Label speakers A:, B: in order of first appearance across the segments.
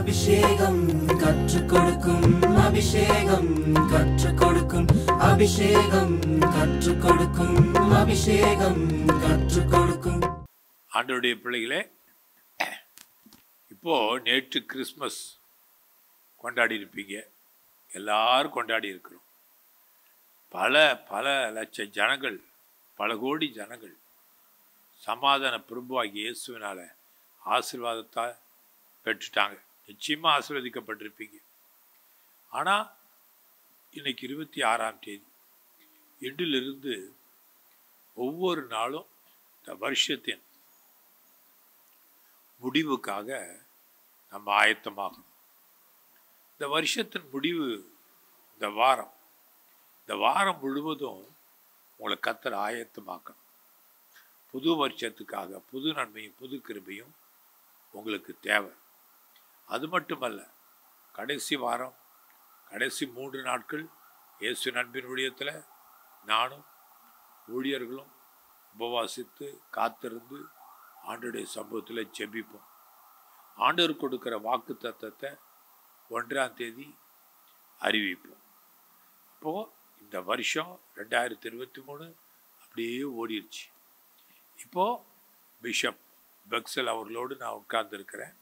A: அபிஷேகம் கற்றுக் கொடுக்கும் அபிஷேகம் கற்றுக் கொடுக்கும் அபிஷேகம் கற்றுக் கொடுக்கும் அபிஷேகம் கற்றுக் கொடுக்கும்
B: ஆண்டவருடைய பிள்ளைகளே இப்போ நேற்று கிறிஸ்மஸ் கொண்டாடி இருப்பீங்க எல்லாரும் கொண்டாடி இருக்கிறோம் பல பல லட்சம் ஜனங்கள் பல கோடி ஜனங்கள் சமாதான பிரபுவாகிய இயேசுவினால ஆசீர்வாதத்தை பெற்றுட்டாங்க நிச்சயமாக ஆசீர்வதிக்கப்பட்டிருப்பீங்க ஆனால் இன்னைக்கு இருபத்தி ஆறாம் தேதி இன்றிலிருந்து ஒவ்வொரு நாளும் இந்த வருஷத்தின் முடிவுக்காக நம்ம ஆயத்தமாகணும் இந்த வருஷத்தின் முடிவு இந்த வாரம் இந்த வாரம் முழுவதும் உங்களை கத்தர் ஆயத்தமாக்கணும் புது வருஷத்துக்காக புது நன்மையும் புது கிருபையும் உங்களுக்கு தேவை அது மட்டுமல்ல கடைசி வாரம் கடைசி மூன்று நாட்கள் இயேசு நண்பின் ஊழியத்தில் நானும் ஊழியர்களும் உபவாசித்து காத்திருந்து ஆண்டுடைய சம்பவத்தில் ஜெபிப்போம் ஆண்டவர் கொடுக்கிற வாக்கு தத்தத்தை ஒன்றாம் தேதி அறிவிப்போம் அப்போது இந்த வருஷம் ரெண்டாயிரத்தி இருபத்தி மூணு அப்படியே ஓடிடுச்சு இப்போது பிஷப் பெக்சல் அவர்களோடு நான் உட்கார்ந்துருக்கிறேன்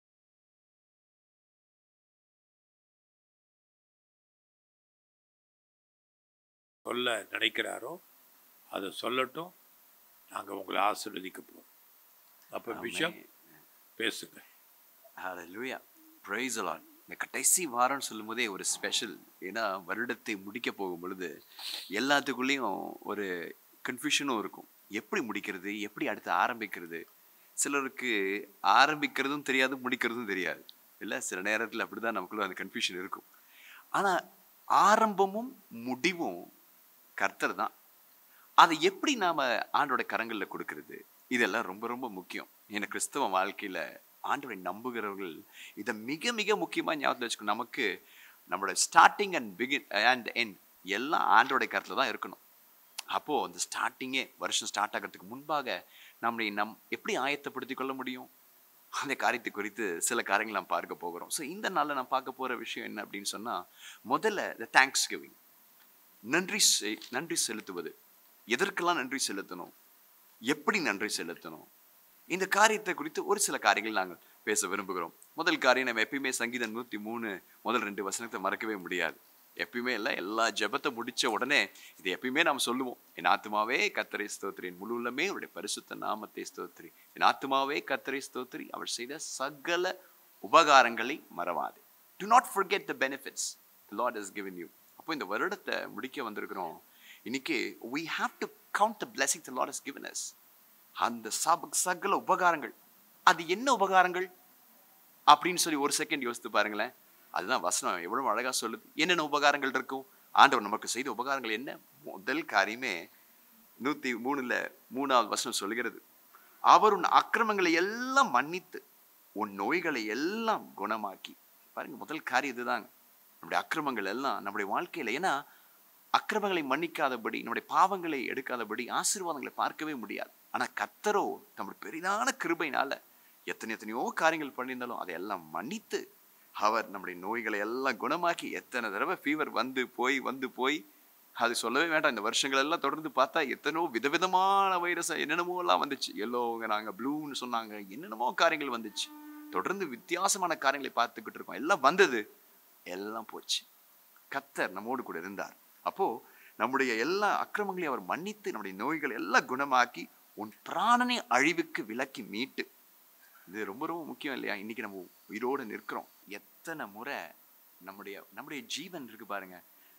B: சொல்ல நினைக்கிறாரோ அதை சொல்லட்டும் நாங்கள் உங்களை ஆசீர்வதிக்க போகிறோம் அப்போ பிஷப் பேசுங்க
C: ஹalleluya praise the lord இந்த கடைசி வாரம்னு சொல்லும்போதே ஒரு ஸ்பெஷல் ஏன்னா வருடத்தை முடிக்க போகும் பொழுது எல்லாத்துக்குள்ளேயும் ஒரு கன்ஃபியூஷனும் இருக்கும் எப்படி முடிக்கிறது எப்படி அடுத்து ஆரம்பிக்கிறது சிலருக்கு ஆரம்பிக்கிறதும் தெரியாது முடிக்கிறதும் தெரியாது இல்லை சில நேரத்தில் அப்படிதான் நமக்குள்ள அந்த கன்ஃபியூஷன் இருக்கும் ஆனால் ஆரம்பமும் முடிவும் கர்த்தர் தான் அதை எப்படி நாம ஆண்டோட கரங்கள்ல கொடுக்கறது இதெல்லாம் ரொம்ப ரொம்ப முக்கியம் ஏன்னா கிறிஸ்தவ வாழ்க்கையில ஆண்டவரை நம்புகிறவர்கள் இதை மிக மிக முக்கியமா ஞாபகத்தில் வச்சுக்கணும் நமக்கு நம்மளோட starting and begin and end எல்லாம் ஆண்டோட கருத்துல தான் இருக்கணும் அப்போ அந்த ஸ்டார்டிங்கே வருஷம் ஸ்டார்ட் ஆகிறதுக்கு முன்பாக நம்மளை நம் எப்படி ஆயத்தப்படுத்திக் கொள்ள முடியும் அந்த காரியத்தை குறித்து சில காரியங்கள் நாம் பார்க்க போகிறோம் ஸோ இந்த நாளில் நான் பார்க்க போற விஷயம் என்ன அப்படின்னு சொன்னா முதல்ல இந்த தேங்க்ஸ் கிவிங் நன்றி செய்- நன்றி செலுத்துவது எதற்கெல்லாம் நன்றி செலுத்தணும் எப்படி நன்றி செலுத்தணும் இந்த காரியத்தை குறித்து ஒரு சில காரியங்கள் நாங்கள் பேச விரும்புகிறோம் முதல் காரியம் நம்ம எப்பயுமே சங்கீதம் நூத்தி மூணு முதல் ரெண்டு வசனத்தை மறக்கவே முடியாது எப்பயுமே இல்லை எல்லா ஜெபத்தை முடிச்ச உடனே இது எப்பயுமே நாம் சொல்லுவோம் என் ஆத்துமாவே கத்தரை ஸ்தோத்திரி என் முழு உள்ளமே அவருடைய பரிசுத்த நாமத்தை ஸ்தோத்திரி என் ஆத்துமாவே கத்தரை ஸ்தோத்திரி அவர் செய்த சகல உபகாரங்களை மறவாது do not forget the benefits the lord has given you அப்போ இந்த வருடத்தை முடிக்க வந்திருக்கிறோம் இன்னைக்கு we have to count the blessings the lord has given us அந்த சப சகல உபகாரங்கள் அது என்ன உபகாரங்கள் அப்படின்னு சொல்லி ஒரு செகண்ட் யோசித்து பாருங்களேன் அதுதான் வசனம் எவ்வளவு அழகா சொல்லுது என்னென்ன உபகாரங்கள் இருக்கும் ஆண்டவர் நமக்கு செய்த உபகாரங்கள் என்ன முதல் காரியமே நூத்தி மூணுல மூணாவது வசனம் சொல்லுகிறது அவர் உன் அக்கிரமங்களை எல்லாம் மன்னித்து உன் நோய்களை எல்லாம் குணமாக்கி பாருங்க முதல் காரியம் இதுதாங்க நம்முடைய அக்கிரமங்கள் எல்லாம் நம்முடைய வாழ்க்கையில ஏன்னா அக்கிரமங்களை மன்னிக்காதபடி நம்முடைய பாவங்களை எடுக்காதபடி ஆசீர்வாதங்களை பார்க்கவே முடியாது ஆனா கத்தரோ நம்முடைய பெரிதான கிருபையினால எத்தனை எத்தனையோ காரியங்கள் பண்ணியிருந்தாலும் அதையெல்லாம் மன்னித்து அவர் நம்முடைய நோய்களை எல்லாம் குணமாக்கி எத்தனை தடவை ஃபீவர் வந்து போய் வந்து போய் அது சொல்லவே வேண்டாம் இந்த வருஷங்கள் எல்லாம் தொடர்ந்து பார்த்தா எத்தனையோ விதவிதமான வைரஸ் என்னென்னமோ எல்லாம் வந்துச்சு எல்லோங்க நாங்க ப்ளூன்னு சொன்னாங்க என்னென்னமோ காரியங்கள் வந்துச்சு தொடர்ந்து வித்தியாசமான காரியங்களை பார்த்துக்கிட்டு இருக்கோம் எல்லாம் வந்தது எல்லாம் போச்சு கத்தர் நம்மோடு கூட இருந்தார் அப்போ நம்முடைய எல்லா அக்கிரமங்களையும் அவர் மன்னித்து நம்முடைய நோய்களை எல்லாம் குணமாக்கி உன் பிராணனை அழிவுக்கு விலக்கி மீட்டு இது ரொம்ப ரொம்ப முக்கியம் இல்லையா இன்னைக்கு நம்ம உயிரோடு நிற்கிறோம் எத்தனை முறை நம்முடைய நம்முடைய ஜீவன் இருக்கு பாருங்க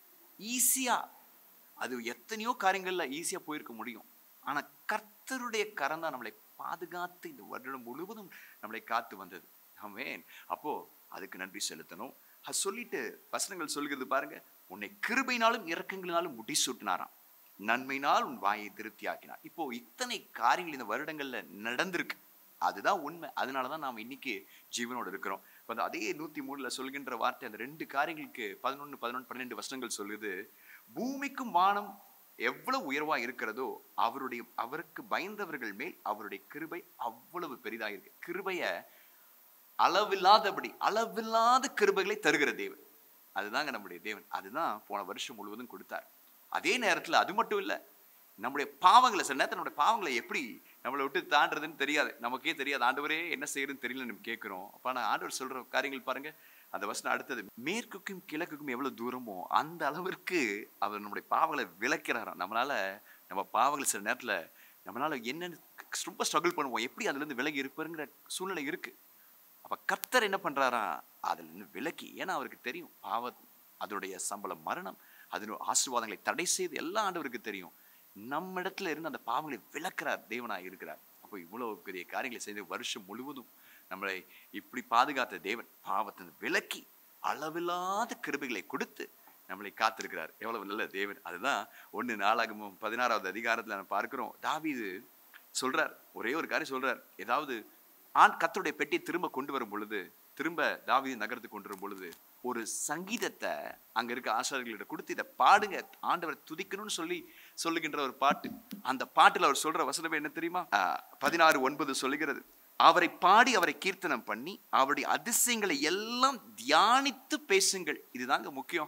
C: ஈஸியா அது எத்தனையோ காரியங்கள்ல ஈஸியா போயிருக்க முடியும் ஆனா கர்த்தருடைய கரம் தான் நம்மளை பாதுகாத்து இந்த வருடம் முழுவதும் நம்மளை காத்து வந்தது ஆமென் அப்போ அதுக்கு நன்றி செலுத்தணும் அது சொல்லிட்டு வசனங்கள் சொல்கிறது பாருங்க உன்னை கிருபையினாலும் இரக்கங்களினாலும் முடிசூட்டினாராம் நன்மையினால் உன் வாயை திருப்தியாக்கினார் இப்போ இத்தனை காரியங்கள் இந்த வருடங்கள்ல நடந்திருக்கு அதுதான் உண்மை அதனால தான் நாம் இன்னைக்கு ஜீவனோடு இருக்கிறோம் இப்போ அந்த அதே நூத்தி மூணுல சொல்கின்ற வார்த்தை அந்த ரெண்டு காரியங்களுக்கு பதினொன்று பதினொன்று பன்னிரெண்டு வசனங்கள் சொல்லுது பூமிக்கும் வானம் எவ்வளவு உயர்வா இருக்கிறதோ அவருடைய அவருக்கு பயந்தவர்கள் மேல் அவருடைய கிருபை அவ்வளவு பெரிதாக இருக்கு கிருபைய அளவில்லாதபடி அளவில்லாத கிருபைகளை தருகிற தேவன் அதுதாங்க நம்முடைய தேவன் அதுதான் போன வருஷம் முழுவதும் கொடுத்தார் அதே நேரத்துல அது மட்டும் இல்ல நம்முடைய பாவங்களை சில நேரத்தில் நம்முடைய பாவங்களை எப்படி நம்மளை விட்டு தாண்டுறதுன்னு தெரியாது நமக்கே தெரியாது ஆண்டவரே என்ன செய்யறதுன்னு தெரியல நம்ம கேட்கிறோம் அப்ப நான் ஆண்டவர் சொல்ற காரியங்கள் பாருங்க அந்த வசனம் அடுத்தது மேற்குக்கும் கிழக்குக்கும் எவ்வளவு தூரமோ அந்த அளவிற்கு அவர் நம்முடைய பாவங்களை விளக்கிறாராம் நம்மளால நம்ம பாவங்கள் சில நேரத்துல நம்மளால என்னன்னு ரொம்ப ஸ்ட்ரகிள் பண்ணுவோம் எப்படி அதுல இருந்து விலகி இருப்பாருங்கிற சூழ்நிலை இருக்கு அப்ப கர்த்தர் என்ன பண்றாரா அதுல இருந்து விலக்கி ஏன்னா அவருக்கு தெரியும் பாவ அதனுடைய சம்பளம் மரணம் அதனுடைய ஆசீர்வாதங்களை தடை செய்து எல்லா ஆண்டவருக்கு தெரியும் நம்ம இடத்துல இருந்து அந்த பாவங்களை விளக்குறார் தேவனாய் இருக்கிறார் அப்போ இவ்வளவு பெரிய காரியங்களை செய்து வருஷம் முழுவதும் நம்மளை இப்படி பாதுகாத்த தேவன் பாவத்தின் விலக்கி அளவில்லாத கிருபைகளை கொடுத்து நம்மளை காத்திருக்கிறார் எவ்வளவு நல்ல தேவன் அதுதான் ஒன்று நாளாகமும் பதினாறாவது அதிகாரத்துல நம்ம பார்க்கிறோம் தாவீது சொல்றார் ஒரே ஒரு காரியம் சொல்றார் ஏதாவது ஆண் கத்தருடைய பெட்டியை திரும்ப கொண்டு வரும் பொழுது திரும்ப தாவீது நகரத்துக்கு கொண்டு வரும் பொழுது ஒரு சங்கீதத்தை அங்க இருக்க ஆசாரியர்களிடம் கொடுத்து இதை பாடுங்க ஆண்டவரை துதிக்கணும்னு சொல்லி சொல்லுகின்ற ஒரு பாட்டு அந்த பாட்டுல அவர் சொல்ற வசனமே என்ன தெரியுமா ஆஹ், பதினாறு ஒன்பது சொல்லுகிறது அவரை பாடி அவரை கீர்த்தனம் பண்ணி அவருடைய அதிசயங்களை எல்லாம் தியானித்து பேசுங்கள் இதுதாங்க முக்கியம்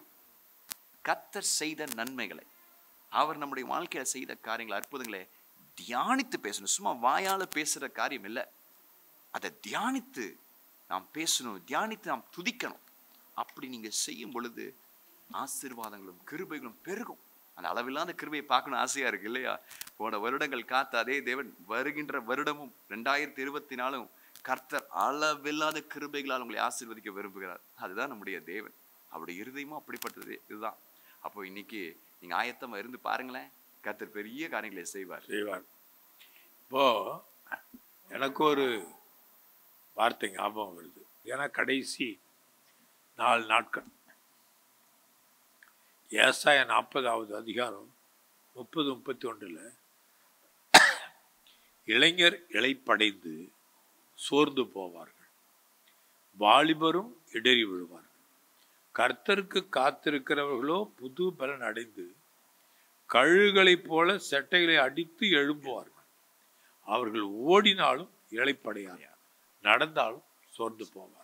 C: கத்தர் செய்த நன்மைகளை அவர் நம்முடைய வாழ்க்கையில செய்த காரியங்களை அற்புதங்களை தியானித்து பேசணும் சும்மா வாயால பேசுற காரியம் இல்லை அதை தியானித்து நாம் பேசணும் தியானித்து நாம் துதிக்கணும் அப்படி நீங்க செய்யும் பொழுது ஆசீர்வாதங்களும் கிருபைகளும் பெருகும் அந்த அளவில்லாத கிருபையை பார்க்கணும் ஆசையா இருக்கு இல்லையா போன வருடங்கள் காத்த அதே தேவன் வருகின்ற வருடமும் ரெண்டாயிரத்தி இருபத்தி நாலும் கர்த்தர் அளவில்லாத கிருபைகளால் உங்களை ஆசீர்வதிக்க விரும்புகிறார் அதுதான் நம்முடைய தேவன் அவருடைய இருதயமும் அப்படிப்பட்டது இதுதான் அப்போ இன்னைக்கு நீங்க ஆயத்தமா இருந்து பாருங்களேன் கர்த்தர் பெரிய காரியங்களை செய்வார்
B: செய்வார் இப்போ எனக்கு ஒரு வார்த்தை ஞாபகம் வருது ஏன்னா கடைசி நாலு நாட்கள் ஏசாய நாற்பதாவது அதிகாரம் முப்பது முப்பத்தி ஒன்றில் இளைஞர் இளைப்படைந்து சோர்ந்து போவார்கள் வாலிபரும் இடறி விழுவார்கள் கர்த்தருக்கு காத்திருக்கிறவர்களோ புது பலன் அடைந்து கழுகுகளைப் போல செட்டைகளை அடித்து எழும்புவார்கள் அவர்கள் ஓடினாலும் இளைப்படையார் நடந்தாலும் சோர்ந்து போவார்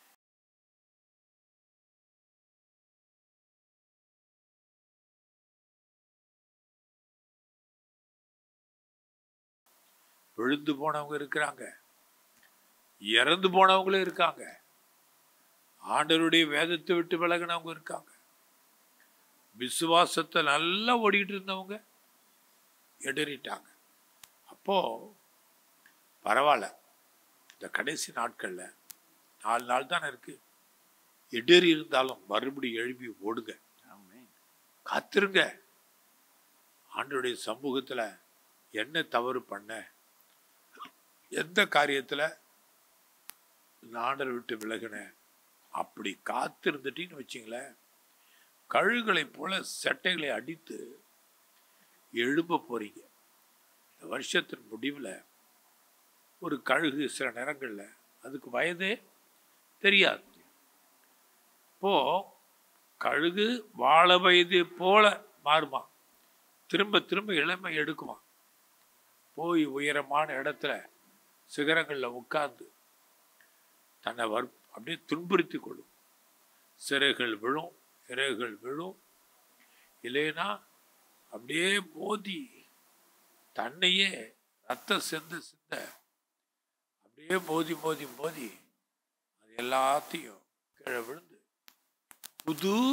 B: விழுந்து போனவங்க இருக்கிறாங்க இறந்து போனவங்களும் இருக்காங்க ஆண்டவருடைய வேதத்தை விட்டு விலகினவங்க இருக்காங்க விசுவாசத்தை நல்லா ஓடிக்கிட்டு இருந்தவங்க இடறிட்டாங்க அப்போ பரவாயில்ல இந்த கடைசி நாட்கள்ல நாலு நாள் தானே இருக்கு இடறி இருந்தாலும் மறுபடியும் எழுப்பி ஓடுங்க
C: ஆமென்.
B: காத்திருங்க ஆண்டவருடைய சமூகத்துல என்ன தவறு பண்ண எந்த காரியத்துல இந்த ஆண்டரை விட்டு விலகின அப்படி காத்திருந்துட்டீங்கன்னு வச்சிங்களேன் கழுகுகளைப் போல செட்டைகளை அடித்து எழும்ப போறீங்க இந்த வருஷத்தின் முடிவில் ஒரு கழுகு சில நேரங்களில் அதுக்கு வயதே தெரியாது இப்போ கழுகு வாழ வயது போல மாறுமா திரும்ப திரும்ப இளமை எடுக்குமா போய் உயரமான இடத்துல சிகரங்களில் உட்கார்ந்து தன்னை வர் அப்படியே துன்புறுத்தி கொள்ளும் சிறைகள் விழும் இறைகள் விழும் இல்லைன்னா அப்படியே மோதி தன்னையே ரத்தம் சிந்த சிந்த அப்படியே மோதி மோதி மோதி அது எல்லாத்தையும் கீழே விழுந்து புது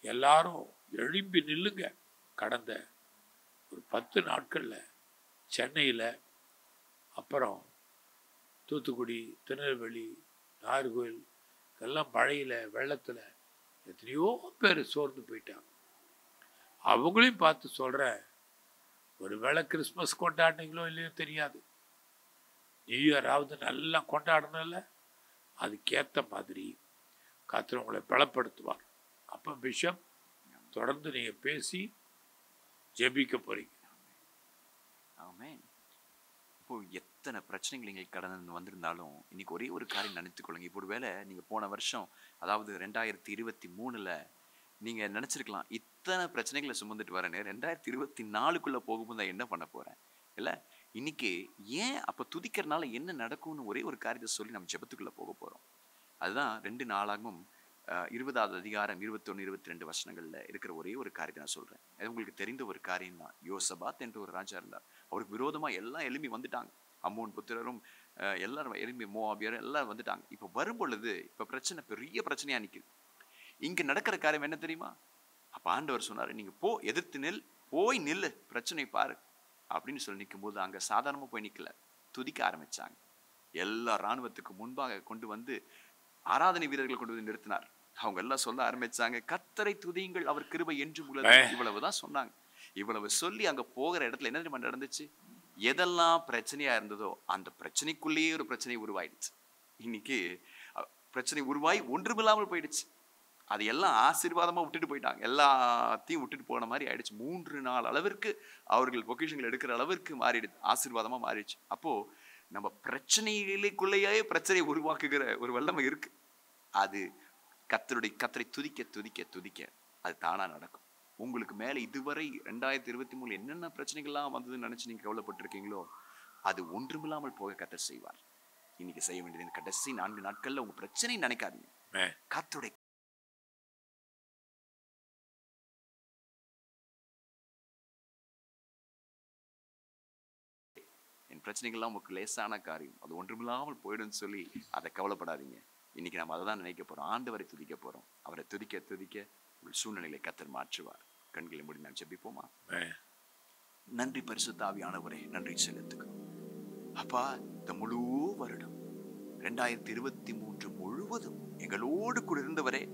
B: எல்லாரும் எழும்பி நில்லுங்க கடந்த ஒரு பத்து நாட்களில் சென்னையில் அப்புறம் தூத்துக்குடி திருநெல்வேலி நாகர்கோவில் எல்லாம் மழையில் வெள்ளத்தில் எத்தனையோ பேர் சோர்ந்து போயிட்டாங்க அவங்களையும் பார்த்து சொல்கிறேன் ஒரு வேளை கிறிஸ்மஸ் கொண்டாடினீங்களோ இல்லையோ தெரியாது நியூ இயராவது நல்லா கொண்டாடணும்ல அதுக்கேற்ற மாதிரி கர்த்தர் உங்களை பலப்படுத்துவார் அப்போ பிஷப் தொடர்ந்து நீங்கள் பேசி ஜெபிக்க போறீங்க
C: ஆமென் இப்போ எத்தனை பிரச்சனைகள் நீங்கள் கடந்து வந்திருந்தாலும் இன்னைக்கு ஒரே ஒரு காரியம் நினைத்துக் கொள்ளுங்க இப்போ ஒருவேளை நீங்கள் போன வருஷம் அதாவது ரெண்டாயிரத்தி இருபத்தி மூணுல நீங்க நினைச்சிருக்கலாம் இத்தனை பிரச்சனைகளை சுமந்துட்டு வரேன்னு ரெண்டாயிரத்தி இருபத்தி நாலுக்குள்ள போகும்போது நான் என்ன பண்ண போறேன் இல்ல இன்னைக்கு ஏன் அப்ப துதிக்கிறனால என்ன நடக்கும்னு ஒரே ஒரு காரியத்தை சொல்லி நம்ம ஜெபத்துக்குள்ள போக போறோம் அதுதான் ரெண்டு நாளாகவும் அஹ், இருபதாவது அதிகாரம் இருபத்தொன்னு இருபத்தி ரெண்டு வசனங்கள்ல இருக்கிற ஒரே ஒரு காரியத்தை நான் சொல்றேன் அது உங்களுக்கு தெரிந்த ஒரு காரியம் தான் யோசபாத் என்று ஒரு ராஜா இருந்தார் அவருக்கு விரோதமா எல்லாம் எழும்பி வந்துட்டாங்க அம்மோன் புத்திரரும் அஹ், எல்லாரும் எழும்பி மோவாபியர் எல்லாரும் வந்துட்டாங்க இப்போ வரும் பொழுது இப்போ பிரச்சனை பெரிய பிரச்சனையா நிக்குது இங்க நடக்கிற காரியம் என்ன தெரியுமா அப்ப ஆண்டவர் சொன்னாரு நீங்க போ எதிர்த்து நில் போய் நில்லு பிரச்சனை பாரு அப்படின்னு சொல்லி நிக்கும்போது அங்க சாதாரணமா போய் நிக்கல துதிக்க ஆரம்பிச்சாங்க எல்லா ராணுவத்துக்கு முன்பாக கொண்டு வந்து ஆராதனை வீரர்கள் கொண்டு வந்து நிறுத்தினார் அவங்க எல்லாம் சொல்ல ஆரம்பிச்சாங்க கத்தரை துதியுங்கள் அவர் கிருபை என்றும் உள்ளது இவ்வளவுதான் சொன்னாங்க இவ்வளவு சொல்லி அங்க போகிற இடத்துல என்ன தெரியுமா நடந்துச்சு எதெல்லாம் பிரச்சனையா இருந்ததோ அந்த பிரச்சனைக்குள்ளேயே ஒரு பிரச்சனை உருவாயிடுச்சு இன்னைக்கு அஹ், பிரச்சனை உருவாகி ஒன்றுமில்லாமல் போயிடுச்சு அது எல்லாம் ஆசீர்வாதமா விட்டுட்டு போயிட்டாங்க எல்லாத்தையும் விட்டுட்டு போன மாதிரி ஆயிடுச்சு மூன்று நாள் அளவிற்கு அவர்கள் பொக்கிஷங்கள் எடுக்கிற அளவிற்கு மாறிடுது ஆசீர்வாதமா மாறிடுச்சு அப்போ நம்ம பிரச்சனைகளுக்குள்ளேயே பிரச்சனையை உருவாக்குகிற ஒரு வல்லமை இருக்கு அது கத்தருடைய கத்தரை துதிக்க துதிக்க துதிக்க அது தானா நடக்கும் உங்களுக்கு மேல இதுவரை ரெண்டாயிரத்தி இருபத்தி மூணு என்னென்ன பிரச்சனைகள்லாம் வந்ததுன்னு நினைச்சு நீங்க கவலைப்பட்டிருக்கீங்களோ அது ஒன்றுமில்லாமல் போக கத்தர் செய்வார் இன்னைக்கு செய்ய வேண்டியது இந்த கடைசி நான்கு நாட்கள்ல உங்க பிரச்சனை நினைக்காதீங்க
B: ஆமென்.
C: கத்தருடைய என் பிரச்சனைகள்லாம் உங்களுக்கு லேசான காரியம் அது ஒன்றுமில்லாமல் போயிடும்னு சொல்லி அதை கவலைப்படாதீங்க இன்னைக்கு நம்ம அதை தான் நினைக்க போறோம் ஆண்டவரை துதிக்க போறோம் அவரை துதிக்க துதிக்க உங்கள் சூழ்நிலைகளை கத்தர் மாற்றுவார் கண்களை மூடி நான் ஜெபிப்போமா
B: ஆமென்.
C: நன்றி பரிசுத்தாவியானவரே நன்றி செலுத்துகிறோம் அப்பா இந்த முழு வருடம் ரெண்டாயிரத்தி இருபத்தி மூன்று முழுவதும் எங்களோடு கூட இருந்தவரே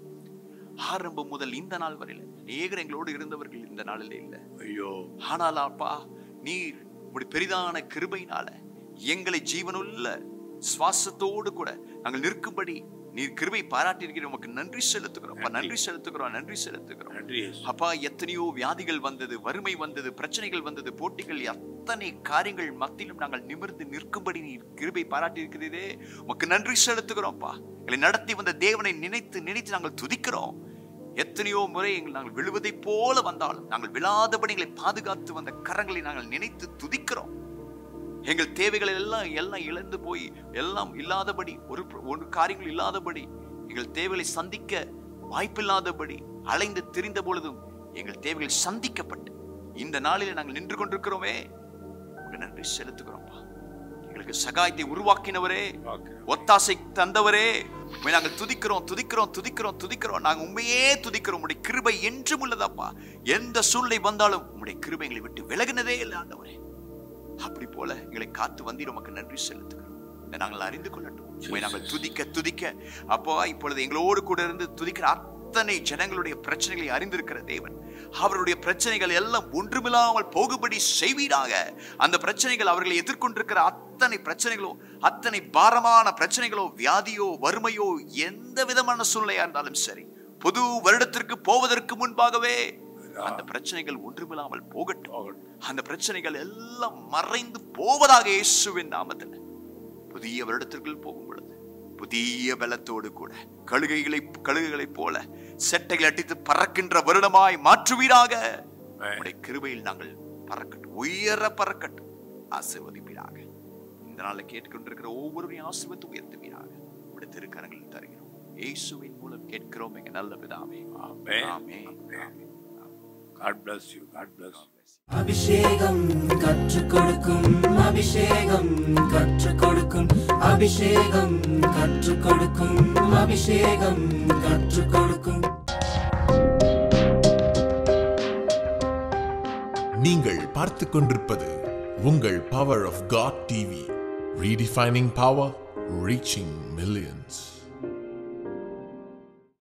C: ஆரம்பம் முதல் இந்த நாள் வரையில அநேகர் எங்களோடு இருந்தவர்கள் இந்த நாளில் இல்லை
B: ஐயோ
C: ஆனால் அப்பா நீர் உடைய பெரிதான கிருபையினால எங்களை ஜீவனுள்ள சுவாசத்தோடு கூட நாங்கள் நிற்கும்படி நீர் கிருபை பாராட்டியிருக்கிற உமக்கு நன்றி செலுத்துகிறோம் அப்பா, நன்றி செலுத்துகிறோம் நன்றி செலுத்துகிறோம்
B: நன்றி இயேசு.
C: அப்பா எத்தனையோ வியாதிகள் வந்தது வறுமை வந்தது பிரச்சனைகள் வந்தது போட்டிகள் அத்தனை காரியங்கள் மத்தியிலும் நாங்கள் நிமிர்ந்து நிற்கும்படி நீர் கிருபை பாராட்டி இருக்கிறதே உமக்கு நன்றி செலுத்துகிறோம்ப்பா எங்களை நடத்தி வந்த தேவனை நினைத்து நினைத்து நாங்கள் துதிக்கிறோம் எத்தனையோ முறை எங்கள் நாங்கள் விழுவதைப் போல வந்தாலும் நாங்கள் விழாதபடி எங்களை பாதுகாத்து வந்த கரங்களை நாங்கள் நினைத்து துதிக்கிறோம் எங்கள் தேவைகள் எல்லாம் எல்லாம் இழந்து போய் எல்லாம் இல்லாதபடி ஒரு ஒரு காரியங்கள் இல்லாதபடி எங்கள் தேவைகளை சந்திக்க வாய்ப்பில்லாதபடி அலைந்து திரிந்த பொழுதும் எங்கள் தேவைகள் சந்திக்கப்பட்டு இந்த நாளில் நாங்கள் நின்று கொண்டிருக்கிறோமே உமக்கு நன்றி செலுத்துகிறோம்ப்பா எங்களுக்கு சகாயத்தை உருவாக்கினவரே
B: பார்க்கிறேன்.
C: ஒத்தாசை தந்தவரே உம்மை நாங்கள் துதிக்கிறோம் துதிக்கிறோம் துதிக்கிறோம் துதிக்கிறோம் நாங்கள் உண்மையே துதிக்கிறோம் உடைய கிருபை என்றும் உள்ளதப்பா எந்த சூழ்நிலை வந்தாலும் உம்முடைய கிருபை எங்களை விட்டு விலகினதே இல்லை ஆண்டவரே அப்படி போல எங்களை காத்து வந்தீர் உமக்கு நன்றி செலுத்துகிறோம் இதை நாங்கள் அறிந்து கொள்ளட்டும் உம்மை நாங்கள் துதிக்க துதிக்க அப்போ இப்பொழுது எங்களோடு கூட இருந்து துதிக்கிற அத்தனை ஜனங்களுடைய பிரச்சனைகளை அறிந்திருக்கிற தேவன் அவருடைய பிரச்சனைகள் எல்லாம் ஒன்றுமில்லாமல் போகும்படி செய்வீராக அந்த பிரச்சனைகள் அவர்களை எதிர்கொண்டிருக்கிற அத்தனை பிரச்சனைகளோ அத்தனை பாரமான பிரச்சனைகளோ வியாதியோ வறுமையோ எந்த விதமான சூழ்நிலையா இருந்தாலும் சரி புது வருடத்திற்கு போவதற்கு முன்பாகவே அந்த பிரச்சனைகள் ஒன்றுமில்லாமல் போகட்டும்
B: போகட்டும்.
C: அந்த பிரச்சனைகள் எல்லாம் மறைந்து போவதாக இயேசுவின் நாமத்தில் புதிய வருடத்திற்குள் போகும் பொழுது புதிய பலத்தோடு கூட கழுகைகளை கழுகுகளைப் போல செட்டைகள் அடித்து பறக்கின்ற வருடமாய் மாற்றுவீராக உடைய கிருபையில் நாங்கள் பறக்கட்டும் உயர பறக்கட்டும் ஆசீர்வதிப்பீராக இந்த நாளில் கேட்டுக்கொண்டிருக்கிற ஒவ்வொருவரையும் ஆசீர்வத்து உயர்த்துவீராக உடைய திருக்கரங்களில் தருகிறோம் இயேசுவின் மூலம் கேட்கிறோம் எங்க நல்ல பிதாவே
B: ஆமென்.
C: ஆமென்.
B: ஆமென். God bless you. God bless you.
A: அபிஷேகம் கற்றுக் கொடுக்கும் அபிஷேகம் கற்றுக் கொடுக்கும் அபிஷேகம் கற்றுக் கொடுக்கும் அபிஷேகம் கற்றுக் கொடுக்கும்
D: நீங்கள் பார்த்து கொண்டிருப்பது உங்கள் power of God TV redefining power reaching millions